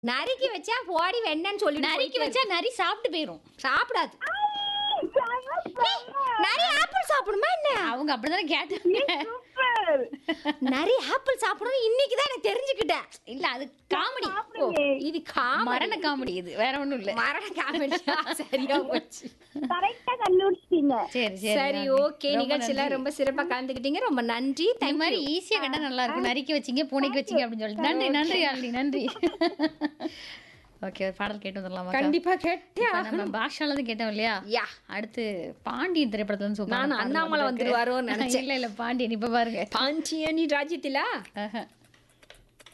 நறுக்கி வச்சா போடி வெண்ணன்னு சொல்லி நறுக்கி வச்சா நரி சாப்பிட்டு போயிரும் சாப்பிடாது நிறைய ஆப்பிள் சாப்பிடுமா என்ன அவங்க அப்படிதானே கேட்டாங்க நிறைய ஆப்பிள் சாப்பிடணும் இன்னைக்கு தான் எனக்கு தெரிஞ்சுக்கிட்டேன் இல்ல அது காமெடி ஓ, இது காம மரண காமெடி இது வேற ஒண்ணும் இல்ல மரண காமெடி சரியா போச்சு கரெக்டா கண்டுபிடிச்சிட்டீங்க சரி சரி சரி நன்றி. ஓகே ரொம்ப நிகழ்ச்சியில நன்றி. ரொம்ப சிறப்பா கலந்துக்கிட்டீங்க ரொம்ப நன்றி இந்த தேங்க் மாதிரி ஈஸியா கண்டா நல்லா இருக்கும் நறுக்கி வச்சீங்க பூனைக்கு வச்சீங்க அப்படின்னு சொல்லிட்டு நன்றி நன்றி ஆல்டி நன்றி ஓகே பாடல் கேட்டு வந்துடலாமா கண்டிப்பா கேட்டே இப்ப நம்ம பாஷால இருந்து கேட்டோம் இல்லையா யா அடுத்து பாண்டியன் திரைப்படத்துல இருந்து சூப்பரான நான் பாடல் அண்ணாமலை வந்துட்டு இருக்கு. வந்துருவாரோன்னு நினைச்சேன். இல்ல இல்ல பாண்டியன் இப்ப பாருங்க பாஞ்சியனி ராஜ்யத்திலா ஆஹா.